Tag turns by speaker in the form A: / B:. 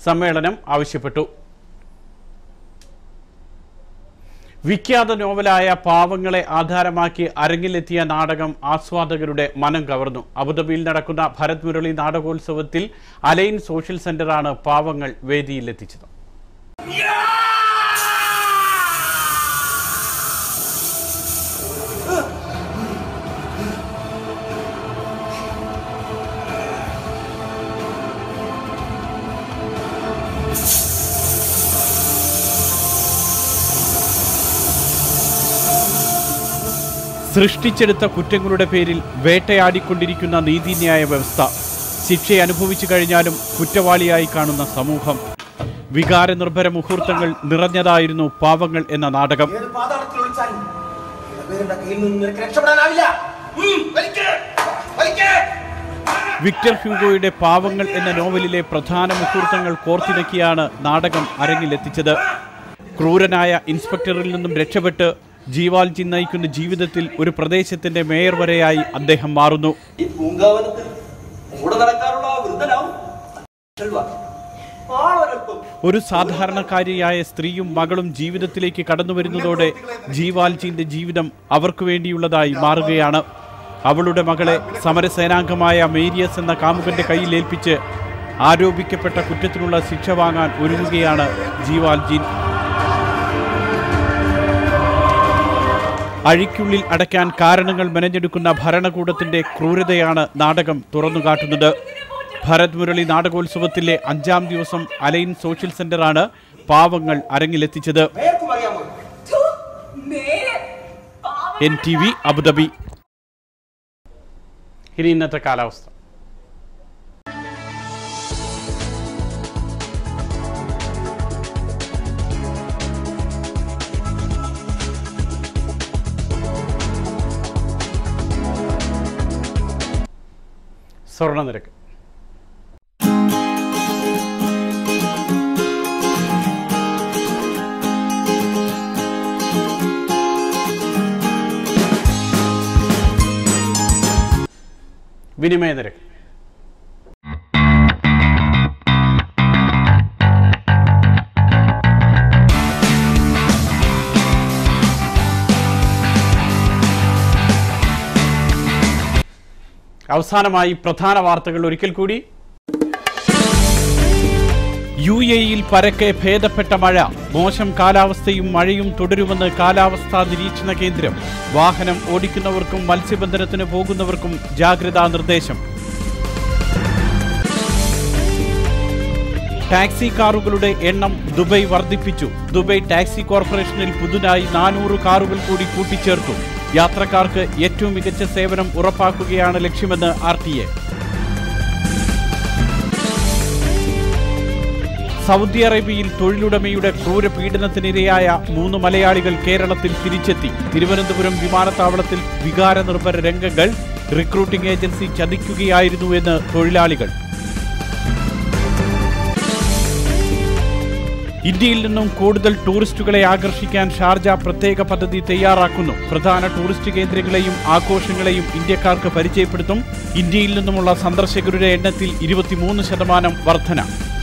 A: സമ്മേളനം ആവശ്യപ്പെട്ടു വിഖ്യാത നോവലായ പാവങ്ങളെ ആധാരമാക്കി അരങ്ങിലെത്തിയ നാടകം ആസ്വാദകരുടെ മനം കവർന്നു അബുദാബിയിൽ നടക്കുന്ന ഭരത് മുരളി നാടകോത്സവത്തിൽ അലൈൻ സോഷ്യൽ സെന്ററാണ് പാവങ്ങൾ വേദിയിലെത്തിച്ചത് സൃഷ്ടിച്ചെടുത്ത കുറ്റങ്ങളുടെ പേരിൽ വേട്ടയാടിക്കൊണ്ടിരിക്കുന്ന നീതിന്യായ വ്യവസ്ഥ ശിക്ഷ അനുഭവിച്ചു കഴിഞ്ഞാലും കുറ്റവാളിയായി കാണുന്ന സമൂഹം വികാരനിർഭര മുഹൂർത്തങ്ങൾ നിറഞ്ഞതായിരുന്നു പാവങ്ങൾ എന്ന നാടകം
B: ഏത് പാതാളത്തിൽ ഒളിച്ചാലും ഇടവേരുടെ കയ്യിൽ നിന്ന് നിനക്ക് രക്ഷപ്പെടാനാവില്ല ഉം, വലിക്ക്, വലിക്ക്.
A: വിക്ടർ ഹ്യൂഗോയുടെ പാവങ്ങൾ എന്ന നോവലിലെ പ്രധാന മുഹൂർത്തങ്ങൾ കോർത്തിണക്കിയാണ് നാടകം അരങ്ങിലെത്തിച്ചത് ക്രൂരനായ ഇൻസ്പെക്ടറിൽ നിന്നും രക്ഷപ്പെട്ട് ജീവാൽജി നയിക്കുന്ന ജീവിതത്തിൽ ഒരു പ്രദേശത്തിന്റെ മേയർ വരെയായി അദ്ദേഹം മാറുന്നു
C: ഈ പൂങ്കാവനത്തിൽ കൂടെ നടക്കാനുള്ള ആ വൃദ്ധനാവും ചെൽവ. ആളൊരൽപ്പം
A: ഒരു സാധാരണക്കാരിയായ സ്ത്രീയും മകളും ജീവിതത്തിലേക്ക് കടന്നു വരുന്നതോടെ ജീവാൽജിന്റെ ജീവിതം അവർക്ക് വേണ്ടിയുള്ളതായി മാറുകയാണ് അവളുടെ മകളെ സമരസേനാംഗമായ മേരിയസ് എന്ന കാമുകന്റെ കയ്യിൽ ഏൽപ്പിച്ച് ആരോപിക്കപ്പെട്ട കുറ്റത്തിനുള്ള ശിക്ഷ വാങ്ങാൻ ഒരുങ്ങുകയാണ് ജീവാൽജീൻ അഴിക്കുള്ളിൽ അടയ്ക്കാൻ കാരണങ്ങൾ മെനഞ്ഞെടുക്കുന്ന ഭരണകൂടത്തിന്റെ ക്രൂരതയാണ് നാടകം തുറന്നുകാട്ടുന്നത് ഭരത് മുരളി നാടകോത്സവത്തിലെ അഞ്ചാം ദിവസം അലൈൻ സോഷ്യൽ സെന്ററാണ് പാവങ്ങൾ അരങ്ങിലെത്തിച്ചത്
B: മേയർക്കും അറിയാമോ
D: ഥു, നേരെ പാവം
A: എൻ ടി വി അബുദാബി ഇനി ഇന്നത്തെ കാലാവസ്ഥ സ്വർണ്ണ നിരക്ക് വിനിമയ നിരക്ക് അവസാനമായി പ്രധാന വാർത്തകൾ ഒരിക്കൽ കൂടി യു എയിൽ പരക്കെ ഭേദപ്പെട്ട മഴ മോശം കാലാവസ്ഥയും മഴയും തുടരുമെന്ന് കാലാവസ്ഥാ നിരീക്ഷണ കേന്ദ്രം വാഹനം ഓടിക്കുന്നവർക്കും മത്സ്യബന്ധനത്തിന് പോകുന്നവർക്കും ജാഗ്രതാ നിർദ്ദേശം ടാക്സി കാറുകളുടെ എണ്ണം ദുബൈ വർദ്ധിപ്പിച്ചു ദുബൈ ടാക്സി കോർപ്പറേഷനിൽ പുതുതായി നാനൂറ് കാറുകൾ കൂടി കൂട്ടിച്ചേർത്തു യാത്രക്കാർക്ക് ഏറ്റവും മികച്ച സേവനം ഉറപ്പാക്കുകയാണ് ലക്ഷ്യമെന്ന് ആർ ടി എ സൗദി അറേബ്യയിൽ തൊഴിലുടമയുടെ ക്രൂര പീഡനത്തിനിരയായ മൂന്ന് മലയാളികൾ കേരളത്തിൽ തിരിച്ചെത്തി തിരുവനന്തപുരം വിമാനത്താവളത്തിൽ വികാരനിർഭര രംഗങ്ങൾ റിക്രൂട്ടിംഗ് ഏജൻസി ചതിക്കുകയായിരുന്നു എന്ന് തൊഴിലാളികൾ ഇന്ത്യയിൽ നിന്നും കൂടുതൽ ടൂറിസ്റ്റുകളെ ആകർഷിക്കാൻ ഷാർജ പ്രത്യേക പദ്ധതി തയ്യാറാക്കുന്നു പ്രധാന ടൂറിസ്റ്റ് കേന്ദ്രങ്ങളെയും ആഘോഷങ്ങളെയും ഇന്ത്യക്കാർക്ക് പരിചയപ്പെടുത്തും ഇന്ത്യയിൽ നിന്നുമുള്ള സന്ദർശകരുടെ എണ്ണത്തിൽ ഇരുപത്തിമൂന്ന് ശതമാനം വർധന